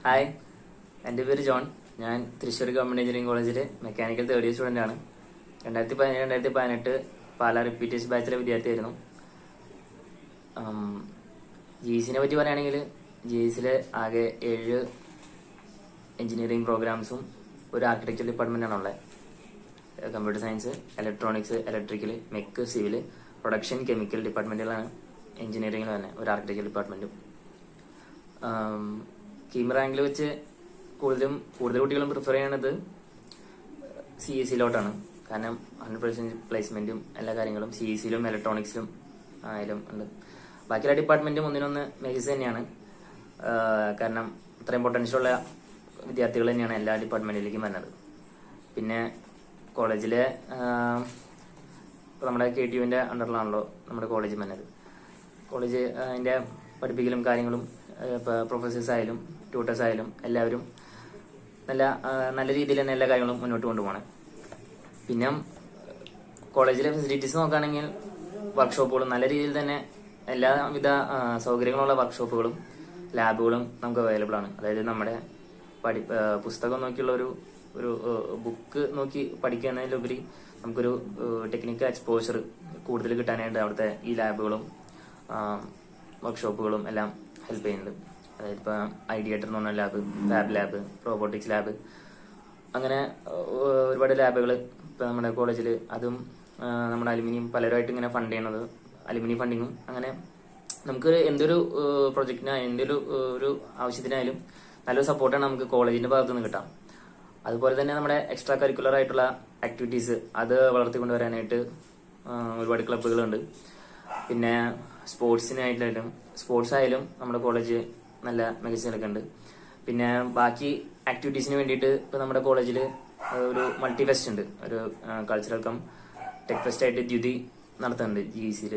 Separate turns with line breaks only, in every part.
hi എൻ്റെ പേര് John ഞാൻ തൃശ്ശൂർ ഗവൺമെൻറ് എഞ്ചിനീയറിംഗ് കോളേജിലെ മെക്കാനിക്കൽ തേർഡ് ഇയർ സ്റ്റുഡൻ്റ് ആണ് രണ്ടായിരത്തി പതിനേഴ് രണ്ടായിരത്തി പതിനെട്ട് പാലാ റിപ്പീറ്റേഴ്സ് ബാച്ചിലെ വിദ്യാർത്ഥിയായിരുന്നു ജി സിനെ പറ്റി പറയുകയാണെങ്കിൽ ജി സിയിലെ ആകെ ഏഴ് എഞ്ചിനീയറിംഗ് പ്രോഗ്രാംസും ഒരു ആർക്കിടെക്ചർ ഡിപ്പാർട്ട്മെൻ്റാണ് ഉള്ളത് computer science electronics electrical mech civil production chemical ഡിപ്പാർട്ട്മെൻറ്റുകളാണ് എഞ്ചിനീയറിംഗിൽ തന്നെ ഒരു ആർക്കിടെക്ചർ ഡിപ്പാർട്ട്മെൻറ്റും കീം റാങ്കിൽ വെച്ച് കൂടുതലും കൂടുതൽ കുട്ടികളും പ്രിഫർ ചെയ്യണത് സി എസ് സിയിലോട്ടാണ് കാരണം ഹൺഡ്രഡ് പെർസെൻറ്റ് പ്ലേസ്മെൻറ്റും എല്ലാ കാര്യങ്ങളും സി എസ് സിയിലും ഇലക്ട്രോണിക്സിലും ആയാലും ഉണ്ട് ബാക്കിയുള്ള ഡിപ്പാർട്ട്മെൻറ്റും ഒന്നിനൊന്ന് മികച്ച തന്നെയാണ് ആഹ് കാരണം ഇത്രയും പൊട്ടൻഷ്യലുള്ള വിദ്യാർത്ഥികൾ തന്നെയാണ് എല്ലാ ഡിപ്പാർട്ട്മെൻറ്റിലേക്കും വരുന്നത് പിന്നെ കോളേജിലെ ആഹ് ഇപ്പൊ നമ്മുടെ കെ ടി യുവിൻ്റെ അണ്ടറിലാണല്ലോ നമ്മുടെ കോളേജ് വന്നത് കോളേജ് അതിൻ്റെ പഠിപ്പിക്കലും കാര്യങ്ങളും ഇപ്പോൾ പ്രൊഫസേഴ്സ് ആയാലും ട്യൂട്ടേഴ്സ് ആയാലും എല്ലാവരും നല്ല ആ, നല്ല രീതിയിൽ തന്നെ എല്ലാ കാര്യങ്ങളും മുന്നോട്ട് കൊണ്ടുപോകണം പിന്നെ കോളേജിലെ ഫെസിലിറ്റീസ് നോക്കുകയാണെങ്കിൽ വർക്ക്ഷോപ്പുകളും നല്ല രീതിയിൽ തന്നെ എല്ലാവിധ ആ, സൗകര്യങ്ങളുള്ള വർക്ക്ഷോപ്പുകളും ലാബുകളും നമുക്ക് അവൈലബിൾ ആണ് അതായത് നമ്മുടെ പഠി ആ, പുസ്തകം നോക്കിയുള്ള ഒരു ഒരു ബുക്ക് നോക്കി പഠിക്കുന്നതിലുപരി നമുക്കൊരു ടെക്നിക്കൽ എക്സ്പോഷർ കൂടുതൽ കിട്ടാനായിട്ട് അവിടുത്തെ ഈ ലാബുകളും വർക്ക്ഷോപ്പുകളും എല്ലാം ഹെൽപ്പ് ചെയ്യുന്നുണ്ട് അതായത് ഇപ്പോൾ ഐഡിയേറ്റർ എന്ന് പറഞ്ഞ lab fab lab robotics lab അങ്ങനെ ഏഹ്, ഒരുപാട് ലാബുകൾ ഇപ്പോൾ നമ്മുടെ കോളേജിൽ അതും ഏഹ്, നമ്മുടെ അലുമിനിയം പലരുമായിട്ട് ഇങ്ങനെ ഫണ്ട് ചെയ്യണത് അലുമിനിയം ഫണ്ടിങ്ങും അങ്ങനെ നമുക്ക് എന്തൊരു പ്രൊജക്റ്റിനായാലും എന്തൊരു ഏഹ്, ഒരു ആവശ്യത്തിനായാലും നല്ലൊരു സപ്പോർട്ടാണ് നമുക്ക് കോളേജിന്റെ ഭാഗത്തു നിന്ന് കിട്ടാം അതുപോലെ തന്നെ നമ്മുടെ എക്സ്ട്രാ കരിക്കുലർ ആയിട്ടുള്ള ആക്ടിവിറ്റീസ് അത് വളർത്തിക്കൊണ്ട് വരാനായിട്ട് ഏഹ്, ഒരുപാട് ക്ലബ്ബുകളുണ്ട് പിന്നെ സ്പോർട്സിനായിട്ടായാലും സ്പോർട്സ് ആയാലും നമ്മുടെ കോളേജ് നല്ല മികച്ച നിലക്കുണ്ട് പിന്നെ ബാക്കി ആക്ടിവിറ്റീസിന് വേണ്ടിയിട്ട് ഇപ്പൊ നമ്മുടെ കോളേജിൽ ഒരു മൾട്ടി ഫെസ്റ്റ് ഉണ്ട് ഒരു കൾച്ചറൽ കം ടെക് ഫെസ്റ്റ് ആയിട്ട് ദ്യുതി നടത്തുന്നുണ്ട് ജി സിയിൽ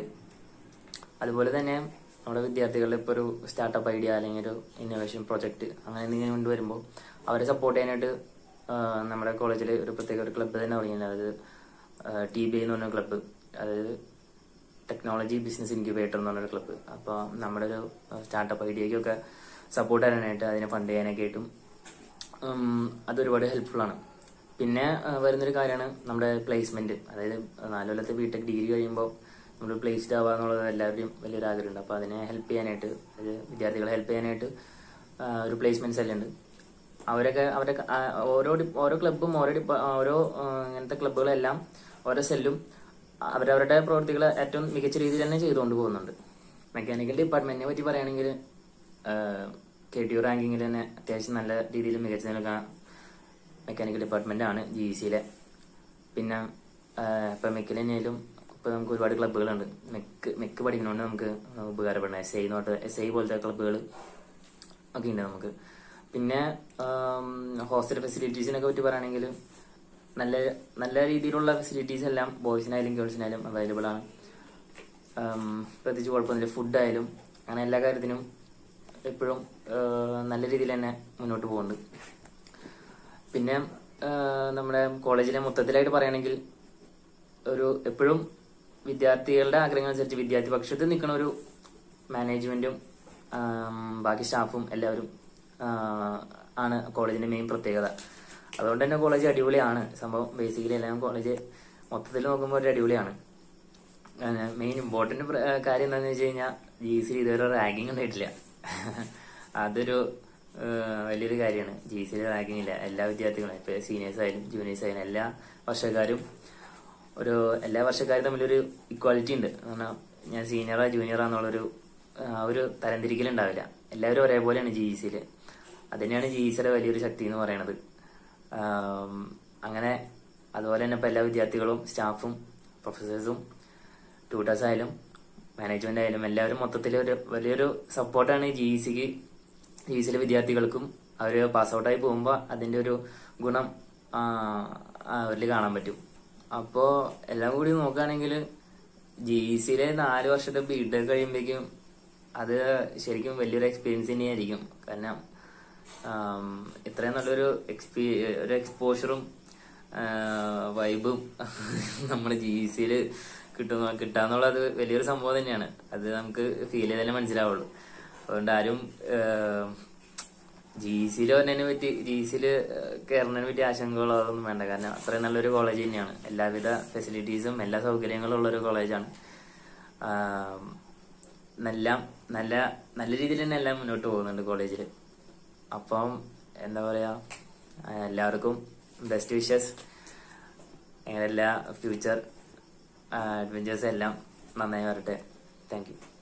അതുപോലെ തന്നെ നമ്മുടെ വിദ്യാർത്ഥികളുടെ ഇപ്പോൾ ഒരു സ്റ്റാർട്ടപ്പ് ഐഡിയ അല്ലെങ്കിൽ ഒരു ഇന്നോവേഷൻ പ്രോജക്റ്റ് അങ്ങനെ എന്തെങ്കിലും കൊണ്ടുവരുമ്പോൾ അവരെ സപ്പോർട്ട് ചെയ്യാനായിട്ട് ആ, നമ്മുടെ കോളേജിൽ ഒരു പ്രത്യേക ഒരു ക്ലബ്ബ് തന്നെ തുടങ്ങിയിട്ടുണ്ട് അതായത് ടി ബി എന്ന് പറഞ്ഞ ക്ലബ്ബ് അതായത് ടെക്നോളജി ബിസിനസ് ഇൻക്യുബേറ്റർ എന്ന് പറഞ്ഞൊരു ക്ലബ്ബ് അപ്പോൾ നമ്മുടെ ഒരു സ്റ്റാർട്ടപ്പ് ഐഡിയയ്ക്കൊക്കെ സപ്പോർട്ട് ചെയ്യാനായിട്ട് അതിനെ ഫണ്ട് ചെയ്യാനൊക്കെ ആയിട്ടും ഉം, അതൊരുപാട് ഹെൽപ്ഫുൾ ആണ് പിന്നെ ആ, വരുന്നൊരു കാര്യമാണ് നമ്മുടെ പ്ലേസ്മെന്റ് അതായത് നാല് കൊല്ലത്തെ ബിടെക് ഡിഗ്രി കഴിയുമ്പോൾ നമ്മൾ പ്ലേസ്ഡ് ആവുക എന്നുള്ളത് എല്ലാവരുടെയും വലിയൊരു ആഗ്രഹമുണ്ട് അപ്പോൾ അതിനെ ഹെൽപ്പ് ചെയ്യാനായിട്ട് അത് വിദ്യാർത്ഥികളെ ഹെൽപ്പ് ചെയ്യാനായിട്ട് ആ, ഒരു പ്ലേസ്മെന്റ് സെല്ലുണ്ട് അവരൊക്കെ അവരെ ഓരോ ഡി- ഓരോ ക്ലബ്ബും ഓരോ ഡിപ്പ ഓരോ ആ, ഇങ്ങനത്തെ ക്ലബ്ബുകളെല്ലാം ഓരോ സെല്ലും അവരവരുടെ പ്രവൃത്തികൾ ഏറ്റവും മികച്ച രീതിയിൽ തന്നെ ചെയ്തുകൊണ്ട് പോകുന്നുണ്ട് മെക്കാനിക്കൽ ഡിപ്പാർട്ട്മെന്റിനെ പറ്റി പറയുകയാണെങ്കിൽ കെ ടി യു റാങ്കിങ്ങിൽ തന്നെ അത്യാവശ്യം നല്ല രീതിയിൽ മികച്ച നിൽക്കുന്ന മെക്കാനിക്കൽ ഡിപ്പാർട്ട്മെന്റ് ആണ് ജി സിയിലെ പിന്നെ ഇപ്പൊ മെക്കിൽ തന്നെയായാലും ഇപ്പൊ നമുക്ക് ഒരുപാട് ക്ലബ്ബുകളുണ്ട് മെക്ക് മെക്ക് പഠിക്കുന്നതുകൊണ്ട് നമുക്ക് ഉപകാരപ്പെടുന്ന എസ് ഐ എന്ന് പറഞ്ഞ എസ് ഐ പോലത്തെ ക്ലബ്ബുകൾ ഒക്കെ ഉണ്ട് നമുക്ക് പിന്നെ ഹോസ്റ്റൽ ഫെസിലിറ്റീസിനൊക്കെ പറ്റി പറയുകയാണെങ്കിൽ നല്ല നല്ല രീതിയിലുള്ള ഫെസിലിറ്റീസ് എല്ലാം ബോയ്സിനായാലും ഗേൾസിനായാലും അവൈലബിൾ ആണ് ഉം, പ്രത്യേകിച്ച് കുഴപ്പമൊന്നുമില്ല ഫുഡായാലും അങ്ങനെ എല്ലാ കാര്യത്തിനും എപ്പോഴും നല്ല രീതിയിൽ തന്നെ മുന്നോട്ട് പോകുന്നുണ്ട് പിന്നെ ആ, നമ്മുടെ കോളേജിലെ മൊത്തത്തിലായിട്ട് പറയുകയാണെങ്കിൽ ഒരു എപ്പോഴും വിദ്യാർത്ഥികളുടെ ആഗ്രഹങ്ങൾ അനുസരിച്ച് വിദ്യാർത്ഥി പക്ഷത്ത് നിൽക്കുന്ന ഒരു മാനേജ്മെന്റും ആം, ബാക്കി സ്റ്റാഫും എല്ലാവരും ആ, ആണ് കോളേജിന്റെ മെയിൻ പ്രത്യേകത അതുകൊണ്ട് തന്നെ കോളേജ് അടിപൊളിയാണ് സംഭവം ബേസിക്കലി എല്ലാം കോളേജ് മൊത്തത്തിൽ നോക്കുമ്പോൾ ഒരു അടിപൊളിയാണ് മെയിൻ ഇമ്പോർട്ടന്റ് കാര്യം എന്താണെന്ന് വെച്ച് കഴിഞ്ഞാൽ ജി സി ഇതുവരെ റാങ്കിങ് ഉണ്ടായിട്ടില്ല അതൊരു ആ, വലിയൊരു കാര്യമാണ് ജി സിയിൽ റാങ്കിങ് ഇല്ല എല്ലാ വിദ്യാർത്ഥികളും ഇപ്പൊ സീനിയേഴ്സ് ആയാലും ജൂനിയേഴ്സ് ആയാലും എല്ലാ വർഷക്കാരും ഒരു എല്ലാ വർഷക്കാരും തമ്മിലൊരു ഇക്വാലിറ്റി ഉണ്ട് കാരണം ഞാൻ സീനിയറാ ജൂനിയറാന്നുള്ളൊരു ആ ഒരു തരംതിരിക്കലുണ്ടാവില്ല എല്ലാവരും ഒരേപോലെയാണ് ജി സിയിൽ അത് തന്നെയാണ് ജി സിയുടെ വലിയൊരു ശക്തി എന്ന് പറയുന്നത് ആം, അങ്ങനെ അതുപോലെ തന്നെ ഇപ്പൊ എല്ലാ വിദ്യാർത്ഥികളും സ്റ്റാഫും പ്രൊഫസേഴ്സും ട്യൂട്ടേഴ്സ് ആയാലും മാനേജ്മെന്റ് ആയാലും എല്ലാവരും മൊത്തത്തിൽ ഒരു വലിയൊരു സപ്പോർട്ടാണ് ജി സിക്ക് ജി സിയിലെ വിദ്യാർത്ഥികൾക്കും അവർ പാസ് ഔട്ടായി പോകുമ്പോൾ അതിന്റെ ഒരു ഗുണം ആ, അവരിൽ കാണാൻ പറ്റും അപ്പോ എല്ലാം കൂടി നോക്കുകയാണെങ്കിൽ ജി സിയിലെ നാല് വർഷത്തെ ബിടെക് കഴിയുമ്പോഴേക്കും അത് ശരിക്കും വലിയൊരു എക്സ്പീരിയൻസ് തന്നെയായിരിക്കും കാരണം ആം, ഇത്രയും നല്ലൊരു എക്സ്പീ ഒരു എക്സ്പോഷറും വൈബും നമ്മുടെ ജി സിയിൽ കിട്ടുന്ന കിട്ടാന്നുള്ളത് വലിയൊരു സംഭവം തന്നെയാണ് അത് നമുക്ക് ഫീൽ ചെയ്താലേ മനസ്സിലാവുള്ളൂ അതുകൊണ്ട് ആരും ജി സിയിൽ വരുന്നതിനെ പറ്റി ജി സിയിൽ കയറുന്നതിനെ പറ്റി ആശങ്കകളോ അതൊന്നും വേണ്ട കാരണം അത്രയും നല്ലൊരു കോളേജ് തന്നെയാണ് എല്ലാവിധ ഫെസിലിറ്റീസും എല്ലാ സൗകര്യങ്ങളും ഉള്ളൊരു കോളേജാണ് ആം, നല്ല നല്ല നല്ല രീതിയിൽ തന്നെ എല്ലാം മുന്നോട്ട് പോകുന്നുണ്ട് കോളേജിൽ അപ്പം എന്താ പറയാ ആ, എല്ലാവർക്കും ബെസ്റ്റ് വിഷസ് എല്ലാ ഫ്യൂച്ചർ അഡ്വഞ്ചേഴ്സ് എല്ലാം നന്നായി വരട്ടെ താങ്ക് യു